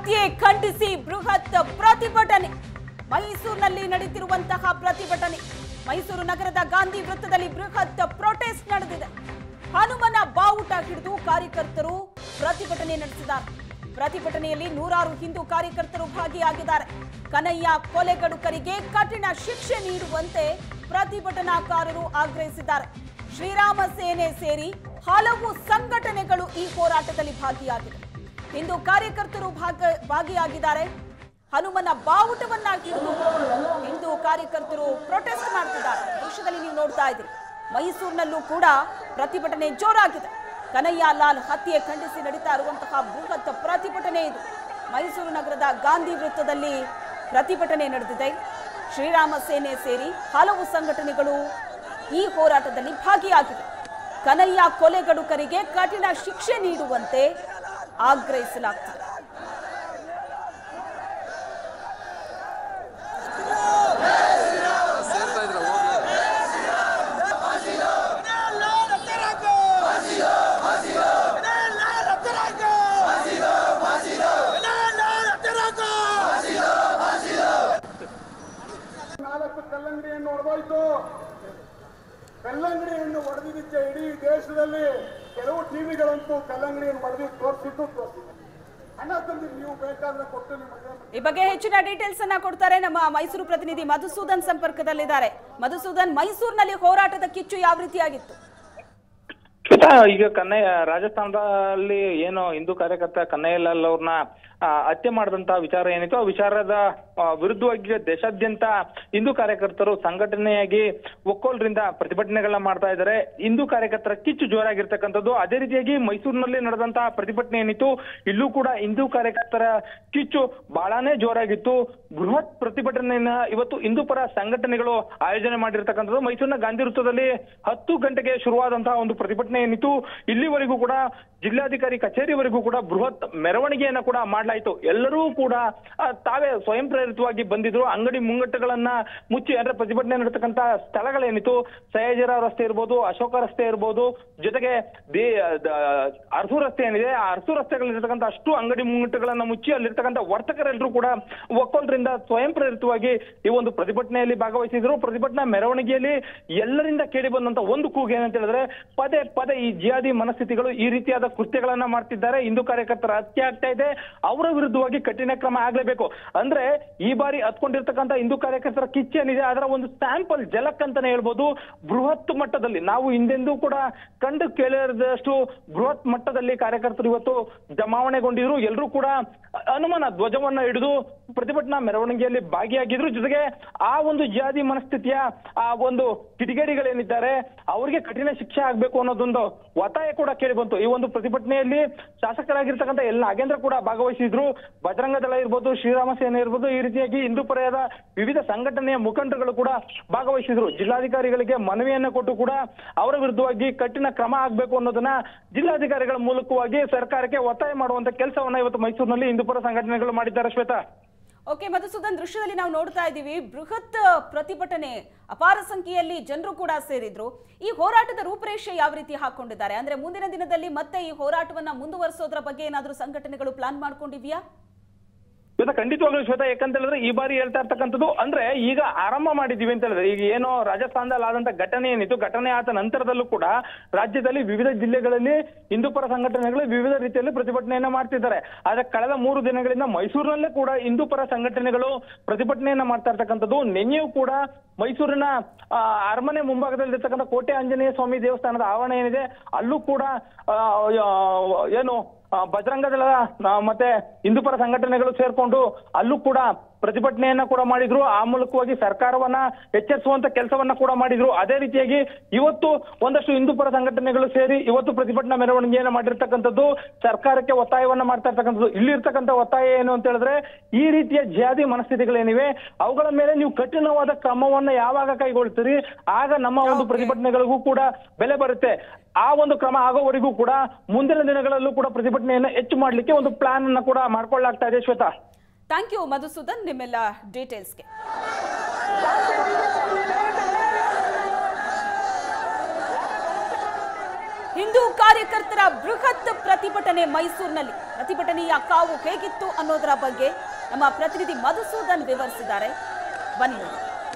ಹತ್ಯೆ ಖಂಡಿಸಿ ಬೃಹತ್ ಪ್ರತಿಭಟನೆ ಮೈಸೂರಿನಲ್ಲಿ ನಡೆದಿರುವಂತಹ ಪ್ರತಿಭಟನೆ ಮೈಸೂರು ನಗರದ ಗಾಂಧಿ ವೃತ್ತದಲ್ಲಿ ಬೃಹತ್ ಪ್ರೊಟೆಸ್ಟ್ ನಡೆದಿದೆ ಹನುಮನ ಬಾವುಟ ಹಿಡಿದು ಕಾರ್ಯಕರ್ತರು ಪ್ರತಿಭಟನೆ ನಡೆಸಿದ್ದಾರೆ ಪ್ರತಿಭಟನೆಯಲ್ಲಿ ನೂರಾರು ಹಿಂದೂ ಕಾರ್ಯಕರ್ತರು ಭಾಗಿಯಾಗಿದ್ದಾರೆ ಕನಯ್ಯ ಕೊಲೆಗಡುಕರಿಗೆ ಕಠಿಣ ಶಿಕ್ಷೆ ನೀಡುವಂತೆ ಪ್ರತಿಭಟನಾಕಾರರು ಆಗ್ರಹಿಸಿದ್ದಾರೆ ಶ್ರೀರಾಮ ಸೇನೆ ಸೇರಿ ಹಲವು ಸಂಘಟನೆಗಳು ಈ ಹೋರಾಟದಲ್ಲಿ ಭಾಗಿಯಾಗಿವೆ ಹಿಂದೂ ಕಾರ್ಯಕರ್ತರು ಭಾಗ ಭಾಗಿಯಾಗಿದ್ದಾರೆ ಹನುಮನ ಬಾವುಟವನ್ನ ಹಿಡಿದು ಹಿಂದೂ ಕಾರ್ಯಕರ್ತರು ಪ್ರೊಟೆಸ್ಟ್ ಮಾಡ್ತಿದ್ದಾರೆ ದೃಶ್ಯದಲ್ಲಿ ನೀವು ನೋಡ್ತಾ ಇದ್ದೀರಿ ಮೈಸೂರಿನಲ್ಲೂ ಕೂಡ ಪ್ರತಿಭಟನೆ ಜೋರಾಗಿದೆ ಕನಯ್ಯ ಲಾಲ್ ಹತ್ಯೆ ಖಂಡಿಸಿ ನಡೀತಾ ಇರುವಂತಹ ಬೃಹತ್ ಪ್ರತಿಭಟನೆ ಇದು ಮೈಸೂರು ನಗರದ ಗಾಂಧಿ ವೃತ್ತದಲ್ಲಿ ಪ್ರತಿಭಟನೆ ನಡೆದಿದೆ ಶ್ರೀರಾಮ ಸೇನೆ ಸೇರಿ ಹಲವು ಸಂಘಟನೆಗಳು ಈ ಹೋರಾಟದಲ್ಲಿ ಭಾಗಿಯಾಗಿವೆ ಕನಯ್ಯ ಕೊಲೆಗಡುಕರಿಗೆ ಕಠಿಣ ಶಿಕ್ಷೆ ನೀಡುವಂತೆ ಆಗ್ರಹಿಸಲಾಗ್ತದೆ ಸೇರ್ತಾ ಇದ್ರ ಹೋಗ್ಲಿ ನಾಲ್ಕು ಕಲ್ಲಂಗಡಿಯನ್ನು ಹೊಡೆದೋಯ್ತು ಕಲ್ಲಂಗಡಿಯನ್ನು ಹೊಡೆದಿದ್ದಕ್ಕೆ ಇಡೀ ದೇಶದಲ್ಲಿ ಕೆಲವು ಟಿವಿಗಳಂತೂ ಕಲ್ಲಂಗಡಿಯನ್ನು ಹೊಡೆದು ತೋರಿಸಿದ್ದು ತೋರಿಸಿದ್ದು ಹಣ ತಂದು ನೀವು ಬೇಕಾದ್ರೆ ಕೊಟ್ಟು ನಿಮಗೆ ಈ ಬಗ್ಗೆ ಹೆಚ್ಚಿನ ಡೀಟೇಲ್ಸ್ ಅನ್ನ ಕೊಡ್ತಾರೆ ನಮ್ಮ ಮೈಸೂರು ಪ್ರತಿನಿಧಿ ಮಧುಸೂದನ್ ಸಂಪರ್ಕದಲ್ಲಿದ್ದಾರೆ ಮಧುಸೂದನ್ ಮೈಸೂರಿನಲ್ಲಿ ಹೋರಾಟದ ಕಿಚ್ಚು ಯಾವ ರೀತಿಯಾಗಿತ್ತು ಶ್ವೇತಾ ಈಗ ಕನ್ನಯ್ಯ ರಾಜಸ್ಥಾನದಲ್ಲಿ ಏನು ಹಿಂದೂ ಕಾರ್ಯಕರ್ತ ಕನ್ನಯ್ಯಲಾಲ್ ಅವ್ರನ್ನ ಆ, ಹತ್ಯೆ ಮಾಡಿದಂತ ವಿಚಾರ ಏನಿತ್ತು ಆ ವಿಚಾರದ ಆ, ವಿರುದ್ಧವಾಗಿ ದೇಶಾದ್ಯಂತ ಹಿಂದೂ ಕಾರ್ಯಕರ್ತರು ಸಂಘಟನೆಯಾಗಿ ಒಕ್ಕೋಲ್ರಿಂದ ಪ್ರತಿಭಟನೆಗಳನ್ನ ಮಾಡ್ತಾ ಇದ್ದಾರೆ ಹಿಂದೂ ಕಾರ್ಯಕರ್ತರ ಕಿಚ್ಚು ಜೋರಾಗಿರ್ತಕ್ಕಂಥದ್ದು ಅದೇ ರೀತಿಯಾಗಿ ಮೈಸೂರಿನಲ್ಲಿ ನಡೆದಂತಹ ಪ್ರತಿಭಟನೆ ಏನಿತ್ತು ಇಲ್ಲೂ ಕೂಡ ಹಿಂದೂ ಕಾರ್ಯಕರ್ತರ ಕಿಚ್ಚು ಬಹಳಾನೇ ಜೋರಾಗಿತ್ತು ಬೃಹತ್ ಪ್ರತಿಭಟನೆಯನ್ನ ಇವತ್ತು ಹಿಂದೂ ಪರ ಸಂಘಟನೆಗಳು ಆಯೋಜನೆ ಮಾಡಿರ್ತಕ್ಕಂಥದ್ದು ಮೈಸೂರಿನ ಗಾಂಧಿ ವೃತ್ತದಲ್ಲಿ ಹತ್ತು ಗಂಟೆಗೆ ಶುರುವಾದಂತಹ ಒಂದು ಪ್ರತಿಭಟನೆ ಏನಿತ್ತು ಇಲ್ಲಿವರೆಗೂ ಕೂಡ ಜಿಲ್ಲಾಧಿಕಾರಿ ಕಚೇರಿವರೆಗೂ ಕೂಡ ಬೃಹತ್ ಮೆರವಣಿಗೆಯನ್ನ ಕೂಡ ಮಾಡಲಾಯಿತು ಎಲ್ಲರೂ ಕೂಡ ಆ, ತಾವೇ ಸ್ವಯಂ ಪ್ರೇರಿತವಾಗಿ ಬಂದಿದ್ರು ಅಂಗಡಿ ಮುಂಗಟ್ಟುಗಳನ್ನ ಮುಚ್ಚಿ ಅಂದ್ರೆ ಪ್ರತಿಭಟನೆ ನಡೆತಕ್ಕಂತ ಸ್ಥಳಗಳೇನಿತ್ತು ಸಯಾಜಿರಾವ್ ರಸ್ತೆ ಇರ್ಬೋದು ಅಶೋಕ ರಸ್ತೆ ಇರ್ಬೋದು ಜೊತೆಗೆ ದೇ ದ- ಅರಸು ರಸ್ತೆ ಏನಿದೆ ಆ ಅರಸು ರಸ್ತೆಗಳಿರ್ತಕ್ಕಂಥ ಅಷ್ಟು ಅಂಗಡಿ ಮುಂಗಟ್ಟುಗಳನ್ನ ಮುಚ್ಚಿ ಅಲ್ಲಿರ್ತಕ್ಕಂಥ ವರ್ತಕರೆಲ್ಲರೂ ಕೂಡ ಒಕ್ಕೊಳರಿಂದ ಸ್ವಯಂ ಪ್ರೇರಿತವಾಗಿ ಈ ಒಂದು ಪ್ರತಿಭಟನೆಯಲ್ಲಿ ಭಾಗವಹಿಸಿದ್ರು ಪ್ರತಿಭಟನಾ ಮೆರವಣಿಗೆಯಲ್ಲಿ ಎಲ್ಲರಿಂದ ಕೇಳಿ ಬಂದಂತ ಒಂದು ಕೂಗು ಏನಂತ ಹೇಳಿದ್ರೆ ಪದೇ ಪದೇ ಈ ಜಿಯಾದಿ ಮನಸ್ಥಿತಿಗಳು ಈ ರೀತಿಯಾದ ಕೃತ್ಯಗಳನ್ನ ಮಾಡ್ತಿದ್ದಾರೆ ಹಿಂದೂ ಕಾರ್ಯಕರ್ತರ ಹತ್ಯೆ ಆಗ್ತಾ ಇದೆ ಅವರ ವಿರುದ್ಧವಾಗಿ ಕಠಿಣ ಕ್ರಮ ಆಗ್ಲೇಬೇಕು ಅಂದ್ರೆ ಈ ಬಾರಿ ಹತ್ಕೊಂಡಿರ್ತಕ್ಕಂಥ ಹಿಂದೂ ಕಾರ್ಯಕರ್ತರ ಕಿಚ್ಚೇನಿದೆ ಅದರ ಒಂದು ಸ್ಯಾಂಪಲ್ ಜಲಕ್ ಅಂತಾನೆ ಹೇಳ್ಬೋದು ಬೃಹತ್ ಮಟ್ಟದಲ್ಲಿ ನಾವು ಹಿಂದೆಂದೂ ಕೂಡ ಕಂಡು ಕೇಳಿರದಷ್ಟು ಬೃಹತ್ ಮಟ್ಟದಲ್ಲಿ ಕಾರ್ಯಕರ್ತರು ಇವತ್ತು ಜಮಾವಣೆಗೊಂಡಿದ್ರು ಎಲ್ಲರೂ ಕೂಡ ಹನುಮನ ಧ್ವಜವನ್ನ ಹಿಡಿದು ಪ್ರತಿಭಟನಾ ಮೆರವಣಿಗೆಯಲ್ಲಿ ಭಾಗಿಯಾಗಿದ್ರು ಜೊತೆಗೆ ಆ ಒಂದು ಜಾತಿ ಮನಸ್ಥಿತಿಯ ಆ ಒಂದು ಕಿಡಿಗೇಡಿಗಳೇನಿದ್ದಾರೆ ಅವರಿಗೆ ಕಠಿಣ ಶಿಕ್ಷೆ ಆಗ್ಬೇಕು ಅನ್ನೋದೊಂದು ಒತ್ತಾಯ ಕೂಡ ಕೇಳಿ ಬಂತು ಈ ಒಂದು ಪ್ರತಿಭಟನೆಯಲ್ಲಿ ಶಾಸಕರಾಗಿರ್ತಕ್ಕಂಥ ಎಲ್ಲ ನಾಗೇಂದ್ರ ಕೂಡ ಭಾಗವಹಿಸಿದ್ರು ಬಜರಂಗ ದಳ ಇರ್ಬೋದು ಶ್ರೀರಾಮ ಸೇನೆ ಇರ್ಬೋದು ಈ ರೀತಿಯಾಗಿ ಹಿಂದೂ ಪರ್ಯಾದ ವಿವಿಧ ಸಂಘಟನೆಯ ಮುಖಂಡರುಗಳು ಕೂಡ ಭಾಗವಹಿಸಿದ್ರು ಜಿಲ್ಲಾಧಿಕಾರಿಗಳಿಗೆ ಮನವಿಯನ್ನ ಕೊಟ್ಟು ಕೂಡ ಅವರ ವಿರುದ್ಧವಾಗಿ ಕಠಿಣ ಕ್ರಮ ಆಗ್ಬೇಕು ಅನ್ನೋದನ್ನ ಜಿಲ್ಲಾಧಿಕಾರಿಗಳ ಮೂಲಕವಾಗಿ ಸರ್ಕಾರಕ್ಕೆ ಒತ್ತಾಯ ಮಾಡುವಂತ ಕೆಲಸವನ್ನ ಇವತ್ತು ಮೈಸೂರಿನಲ್ಲಿ ಹಿಂದೂಪರ ಸಂಘಟನೆಗಳು ಮಾಡಿದ್ದಾರೆ ಶ್ವೇತಾ ಓಕೆ ಮಧುಸೂದನ್ ದೃಶ್ಯದಲ್ಲಿ ನಾವು ನೋಡ್ತಾ ಇದ್ದೀವಿ ಬೃಹತ್ ಪ್ರತಿಭಟನೆ ಅಪಾರ ಸಂಖ್ಯೆಯಲ್ಲಿ ಜನರು ಕೂಡ ಸೇರಿದ್ರು ಈ ಹೋರಾಟದ ರೂಪರೇಷೆ ಯಾವ ರೀತಿ ಹಾಕೊಂಡಿದ್ದಾರೆ ಅಂದ್ರೆ ಮುಂದಿನ ದಿನದಲ್ಲಿ ಮತ್ತೆ ಈ ಹೋರಾಟವನ್ನ ಮುಂದುವರಿಸೋದ್ರ ಬಗ್ಗೆ ಏನಾದ್ರೂ ಸಂಘಟನೆಗಳು ಪ್ಲಾನ್ ಮಾಡ್ಕೊಂಡಿವ್ಯಾ ಶ್ವೇತಾ ಖಂಡಿತವಾಗ್ಲೂ ಶ್ವೇತಾ ಯಾಕಂತ ಹೇಳಿದ್ರೆ ಈ ಬಾರಿ ಹೇಳ್ತಾ ಇರ್ತಕ್ಕಂಥದ್ದು ಅಂದ್ರೆ ಈಗ ಆರಂಭ ಮಾಡಿದೀವಿ ಅಂತ ಹೇಳಿದ್ರೆ ಈಗ ಏನೋ ರಾಜಸ್ಥಾನದಲ್ಲಿ ಆದಂತ ಘಟನೆ ಏನಿತ್ತು ಘಟನೆ ಆದ ನಂತರದಲ್ಲೂ ಕೂಡ ರಾಜ್ಯದಲ್ಲಿ ವಿವಿಧ ಜಿಲ್ಲೆಗಳಲ್ಲಿ ಹಿಂದೂಪರ ಸಂಘಟನೆಗಳು ವಿವಿಧ ರೀತಿಯಲ್ಲಿ ಪ್ರತಿಭಟನೆಯನ್ನ ಮಾಡ್ತಿದ್ದಾರೆ ಆದ್ರೆ ಕಳೆದ ಮೂರು ದಿನಗಳಿಂದ ಮೈಸೂರಿನಲ್ಲೇ ಕೂಡ ಹಿಂದೂಪರ ಸಂಘಟನೆಗಳು ಪ್ರತಿಭಟನೆಯನ್ನ ಮಾಡ್ತಾ ಇರ್ತಕ್ಕಂಥದ್ದು ನಿನ್ನೆಯೂ ಕೂಡ ಮೈಸೂರಿನ ಆ, ಅರಮನೆ ಮುಂಭಾಗದಲ್ಲಿರ್ತಕ್ಕಂಥ ಕೋಟೆ ಆಂಜನೇಯ ಸ್ವಾಮಿ ದೇವಸ್ಥಾನದ ಆವರಣ ಏನಿದೆ ಅಲ್ಲೂ ಕೂಡ ಆ, ಆ, ಏನು ಆ, ಬಜರಂಗ ದಳ ಆ, ಮತ್ತೆ ಹಿಂದೂಪರ ಸಂಘಟನೆಗಳು ಸೇರ್ಕೊಂಡು ಅಲ್ಲೂ ಕೂಡ ಪ್ರತಿಭಟನೆಯನ್ನ ಕೂಡ ಮಾಡಿದ್ರು ಆ ಮೂಲಕವಾಗಿ ಸರ್ಕಾರವನ್ನ ಎಚ್ಚರಿಸುವಂತ ಕೆಲಸವನ್ನ ಕೂಡ ಮಾಡಿದ್ರು ಅದೇ ರೀತಿಯಾಗಿ ಇವತ್ತು ಒಂದಷ್ಟು ಹಿಂದೂಪರ ಸಂಘಟನೆಗಳು ಸೇರಿ ಇವತ್ತು ಪ್ರತಿಭಟನಾ ಮೆರವಣಿಗೆಯನ್ನ ಮಾಡಿರ್ತಕ್ಕಂಥದ್ದು ಸರ್ಕಾರಕ್ಕೆ ಒತ್ತಾಯವನ್ನ ಮಾಡ್ತಾ ಇರ್ತಕ್ಕಂಥದ್ದು ಇಲ್ಲಿರ್ತಕ್ಕಂಥ ಒತ್ತಾಯ ಏನು ಅಂತ ಹೇಳಿದ್ರೆ ಈ ರೀತಿಯ ಜಾತಿ ಮನಸ್ಥಿತಿಗಳೇನಿವೆ ಅವುಗಳ ಮೇಲೆ ನೀವು ಕಠಿಣವಾದ ಕ್ರಮವನ್ನ ಯಾವಾಗ ಕೈಗೊಳ್ತೀರಿ ಆಗ ನಮ್ಮ ಒಂದು Okay. ಪ್ರತಿಭಟನೆಗಳಿಗೂ ಕೂಡ ಬೆಲೆ ಬರುತ್ತೆ ಆ ಒಂದು ಕ್ರಮ ಆಗೋವರೆಗೂ ಕೂಡ ಮುಂದಿನ ದಿನಗಳಲ್ಲೂ ಕೂಡ ಪ್ರತಿಭಟನೆಯನ್ನ ಹೆಚ್ಚು ಮಾಡ್ಲಿಕ್ಕೆ ಒಂದು ಪ್ಲಾನ್ ಅನ್ನ ಕೂಡ ಮಾಡ್ಕೊಳ್ಳಾಗ್ತಾ ಇದೆ ಶ್ವೇತಾ ಥ್ಯಾಂಕ್ ಯು ಮಧುಸೂದನ್ ನಿಮ್ಮೆಲ್ಲ ಡೀಟೇಲ್ಸ್ಗೆ ಹಿಂದೂ ಕಾರ್ಯಕರ್ತರ ಬೃಹತ್ ಪ್ರತಿಭಟನೆ ಮೈಸೂರಿನಲ್ಲಿ ಪ್ರತಿಭಟನೆಯ ಕಾವು ಹೇಗಿತ್ತು ಅನ್ನೋದರ ಬಗ್ಗೆ ನಮ್ಮ ಪ್ರತಿನಿಧಿ ಮಧುಸೂದನ್ ವಿವರಿಸಿದ್ದಾರೆ ಬನ್ನಿ ನೋಡಿ.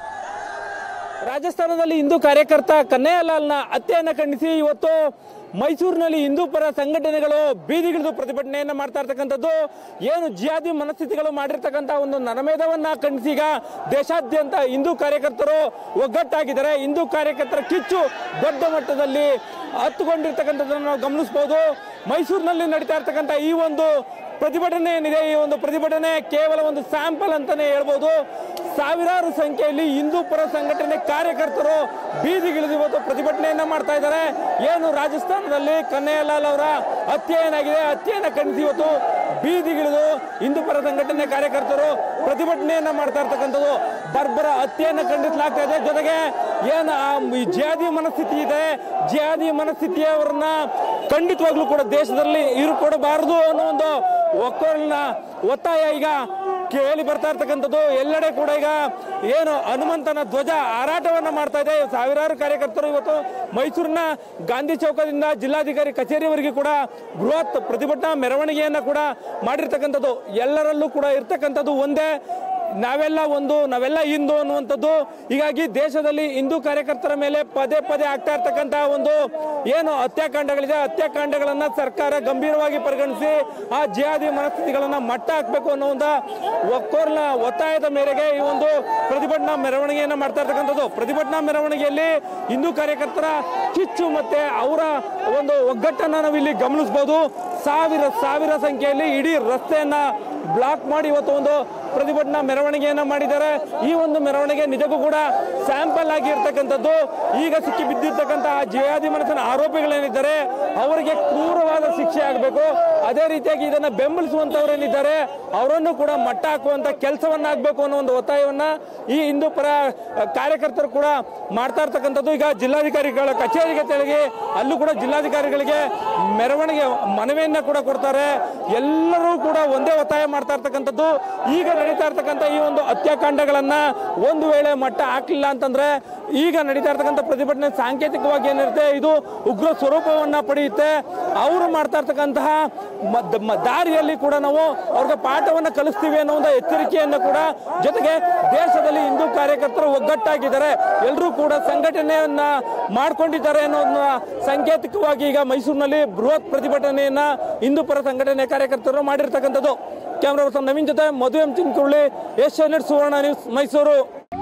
ರಾಜಸ್ಥಾನದಲ್ಲಿ ಹಿಂದೂ ಕಾರ್ಯಕರ್ತ ಕನ್ನಯ್ಯಲಾಲ್ನ ಹತ್ಯೆಯನ್ನು ಖಂಡಿಸಿ ಇವತ್ತು ಮೈಸೂರಿನಲ್ಲಿ ಹಿಂದೂ ಪರ ಸಂಘಟನೆಗಳು ಬೀದಿಗಿಳಿದು ಪ್ರತಿಭಟನೆಯನ್ನ ಮಾಡ್ತಾ ಇರ್ತಕ್ಕಂಥದ್ದು ಏನು ಜಿಯಾದಿ ಮನಸ್ಥಿತಿಗಳು ಮಾಡಿರ್ತಕ್ಕಂಥ ಒಂದು ನರಮೇಧವನ್ನ ಖಂಡಿಸಿ ಈಗ ದೇಶಾದ್ಯಂತ ಹಿಂದೂ ಕಾರ್ಯಕರ್ತರು ಒಗ್ಗಟ್ಟಾಗಿದ್ದಾರೆ ಹಿಂದೂ ಕಾರ್ಯಕರ್ತರ ಕಿಚ್ಚು ದೊಡ್ಡ ಮಟ್ಟದಲ್ಲಿ ಹತ್ತುಕೊಂಡಿರ್ತಕ್ಕಂಥದ್ದನ್ನು ನಾವು ಗಮನಿಸಬಹುದು ಮೈಸೂರಿನಲ್ಲಿ ನಡೀತಾ ಇರ್ತಕ್ಕಂಥ ಈ ಒಂದು ಪ್ರತಿಭಟನೆ ಏನಿದೆ ಈ ಒಂದು ಪ್ರತಿಭಟನೆ ಕೇವಲ ಒಂದು ಸ್ಯಾಂಪಲ್ ಅಂತಾನೆ ಹೇಳ್ಬೋದು ಸಾವಿರಾರು ಸಂಖ್ಯೆಯಲ್ಲಿ ಹಿಂದೂ ಪರ ಸಂಘಟನೆ ಕಾರ್ಯಕರ್ತರು ಬೀದಿಗಿಳಿದು ಇವತ್ತು ಪ್ರತಿಭಟನೆಯನ್ನ ಮಾಡ್ತಾ ಇದ್ದಾರೆ ಏನು ರಾಜಸ್ಥಾನದಲ್ಲಿ ಕನ್ನಯ್ಯಲಾಲ್ ಅವರ ಹತ್ಯೆ ಏನಾಗಿದೆ ಹತ್ಯೆಯನ್ನ ಖಂಡಿಸಿ ಇವತ್ತು ಬೀದಿಗಿಳಿದು ಹಿಂದೂ ಪರ ಸಂಘಟನೆ ಕಾರ್ಯಕರ್ತರು ಪ್ರತಿಭಟನೆಯನ್ನ ಮಾಡ್ತಾ ಇರ್ತಕ್ಕಂಥದ್ದು ಬರ್ಬರ ಹತ್ಯೆಯನ್ನ ಖಂಡಿಸಲಾಗ್ತಾ ಇದೆ ಜೊತೆಗೆ ಏನು ಆ ಈ ಜಿಹಾದಿ ಮನಸ್ಥಿತಿ ಇದೆ ಜಿಹಾದಿ ಮನಸ್ಥಿತಿಯವರನ್ನ ಖಂಡಿತವಾಗ್ಲೂ ಕೂಡ ದೇಶದಲ್ಲಿ ಇರುಕೊಡಬಾರದು ಅನ್ನೋ ಒಂದು ಒಕ್ಕೊರಲಿನ ಒತ್ತಾಯ ಈಗ ಕೇಳಿ ಬರ್ತಾ ಇರ್ತಕ್ಕಂಥದ್ದು ಎಲ್ಲೆಡೆ ಕೂಡ ಈಗ ಏನು ಹನುಮಂತನ ಧ್ವಜ ಹಾರಾಟವನ್ನ ಮಾಡ್ತಾ ಇದೆ ಸಾವಿರಾರು ಕಾರ್ಯಕರ್ತರು ಇವತ್ತು ಮೈಸೂರಿನ ಗಾಂಧಿ ಚೌಕದಿಂದ ಜಿಲ್ಲಾಧಿಕಾರಿ ಕಚೇರಿವರೆಗೆ ಕೂಡ ಬೃಹತ್ ಪ್ರತಿಭಟನಾ ಮೆರವಣಿಗೆಯನ್ನ ಕೂಡ ಮಾಡಿರ್ತಕ್ಕಂಥದ್ದು ಎಲ್ಲರಲ್ಲೂ ಕೂಡ ಇರ್ತಕ್ಕಂಥದ್ದು ಒಂದೇ ನಾವೆಲ್ಲ ಒಂದು ನಾವೆಲ್ಲ ಹಿಂದೂ ಅನ್ನುವಂಥದ್ದು ಹೀಗಾಗಿ ದೇಶದಲ್ಲಿ ಹಿಂದೂ ಕಾರ್ಯಕರ್ತರ ಮೇಲೆ ಪದೇ ಪದೇ ಆಗ್ತಾ ಇರ್ತಕ್ಕಂಥ ಒಂದು ಏನು ಹತ್ಯಾಕಾಂಡಗಳಿದೆ ಹತ್ಯಾಕಾಂಡಗಳನ್ನ ಸರ್ಕಾರ ಗಂಭೀರವಾಗಿ ಪರಿಗಣಿಸಿ ಆ ಜಿಹಾದಿ ಮನಸ್ಥಿತಿಗಳನ್ನ ಮಟ್ಟ ಹಾಕಬೇಕು ಅನ್ನೋ ಒಂದು ಒಕ್ಕೋರ್ನ ಒತ್ತಾಯದ ಮೇರೆಗೆ ಈ ಒಂದು ಪ್ರತಿಭಟನಾ ಮೆರವಣಿಗೆಯನ್ನ ಮಾಡ್ತಾ ಇರ್ತಕ್ಕಂಥದ್ದು ಪ್ರತಿಭಟನಾ ಮೆರವಣಿಗೆಯಲ್ಲಿ ಹಿಂದೂ ಕಾರ್ಯಕರ್ತರ ಕಿಚ್ಚು ಮತ್ತೆ ಅವರ ಒಂದು ಒಗ್ಗಟ್ಟನ್ನ ನಾವು ಇಲ್ಲಿ ಗಮನಿಸಬಹುದು ಸಾವಿರ ಸಾವಿರ ಸಂಖ್ಯೆಯಲ್ಲಿ ಇಡೀ ರಸ್ತೆಯನ್ನ ಬ್ಲಾಕ್ ಮಾಡಿ ಇವತ್ತು ಒಂದು ಪ್ರತಿಭಟನಾ ಮೆರವಣಿಗೆಯನ್ನ ಮಾಡಿದ್ದಾರೆ ಈ ಒಂದು ಮೆರವಣಿಗೆ ನಿಜಕ್ಕೂ ಕೂಡ ಸ್ಯಾಂಪಲ್ ಆಗಿ ಇರ್ತಕ್ಕಂಥದ್ದು ಈಗ ಸಿಕ್ಕಿ ಬಿದ್ದಿರ್ತಕ್ಕಂಥ ಜಿಹಾದಿ ಮನಸ್ಸಿನ ಆರೋಪಿಗಳೇನಿದ್ದಾರೆ ಅವರಿಗೆ ಕ್ರೂರವಾದ ಶಿಕ್ಷೆ ಆಗಬೇಕು ಅದೇ ರೀತಿಯಾಗಿ ಇದನ್ನ ಬೆಂಬಲಿಸುವಂತವರೇನಿದ್ದಾರೆ ಅವರನ್ನು ಕೂಡ ಮಟ್ಟ ಹಾಕುವಂತ ಕೆಲಸವನ್ನ ಆಗ್ಬೇಕು ಅನ್ನೋ ಒಂದು ಒತ್ತಾಯವನ್ನ ಈ ಹಿಂದೂ ಪರ ಕಾರ್ಯಕರ್ತರು ಕೂಡ ಮಾಡ್ತಾ ಇರ್ತಕ್ಕಂಥದ್ದು ಈಗ ಜಿಲ್ಲಾಧಿಕಾರಿಗಳ ಕಚೇರಿಗೆ ತೆರಳಿ ಅಲ್ಲೂ ಕೂಡ ಜಿಲ್ಲಾಧಿಕಾರಿಗಳಿಗೆ ಮೆರವಣಿಗೆ ಮನವಿಯನ್ನ ಕೂಡ ಕೊಡ್ತಾರೆ ಎಲ್ಲರೂ ಕೂಡ ಒಂದೇ ಒತ್ತಾಯ ಮಾಡ್ತಾ ಇರ್ತಕ್ಕಂಥದ್ದು ಈಗ ನಡೀತಾ ಇರ್ತಕ್ಕಂಥ ಈ ಒಂದು ಹತ್ಯಾಕಾಂಡಗಳನ್ನ ಒಂದು ವೇಳೆ ಮಟ್ಟ ಹಾಕ್ಲಿಲ್ಲ ಅಂತಂದ್ರೆ ಈಗ ನಡೀತಾ ಇರ್ತಕ್ಕಂಥ ಪ್ರತಿಭಟನೆ ಸಾಂಕೇತಿಕವಾಗಿ ಏನಿರುತ್ತೆ ಇದು ಉಗ್ರ ಸ್ವರೂಪವನ್ನ ಪಡೆಯುತ್ತೆ ಅವರು ಮಾಡ್ತಾ ಇರ್ತಕ್ಕಂತಹ ಮದ್- ಮ- ದಾರಿಯಲ್ಲಿ ಕೂಡ ನಾವು ಅವ್ರಿಗೆ ಪಾಠವನ್ನ ಕಲಿಸ್ತೀವಿ ಅನ್ನೋ ಒಂದು ಎಚ್ಚರಿಕೆಯನ್ನ ಕೂಡ ಜೊತೆಗೆ ದೇಶದಲ್ಲಿ ಹಿಂದೂ ಕಾರ್ಯಕರ್ತರು ಒಗ್ಗಟ್ಟಾಗಿದ್ದಾರೆ ಎಲ್ಲರೂ ಕೂಡ ಸಂಘಟನೆಯನ್ನ ಮಾಡ್ಕೊಂಡಿದ್ದಾರೆ ಅನ್ನೋದನ್ನ ಸಾಂಕೇತಿಕವಾಗಿ ಈಗ ಮೈಸೂರಿನಲ್ಲಿ ಬೃಹತ್ ಪ್ರತಿಭಟನೆಯನ್ನ ಹಿಂದೂ ಪರ ಸಂಘಟನೆ ಕಾರ್ಯಕರ್ತರು ಮಾಡಿರ್ತಕ್ಕಂಥದ್ದು ಕ್ಯಾಮ್ರಾ ಪರ್ಸನ್ ನವೀನ್ ಜೊತೆ Madhu M Chinkuruli Asia Suvarna news Mysuru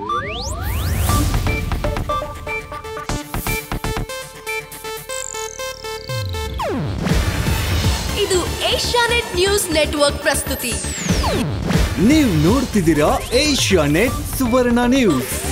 ಇದು ಏಷ್ಯಾನೆಟ್ ನ್ಯೂಸ್ ನೆಟ್ವರ್ಕ್ ಪ್ರಸ್ತುತಿ ನೀವು ನೋಡ್ತಿದ್ದೀರಾ ಏಷ್ಯಾ ನೆಟ್ ಸುವರ್ಣ ನ್ಯೂಸ್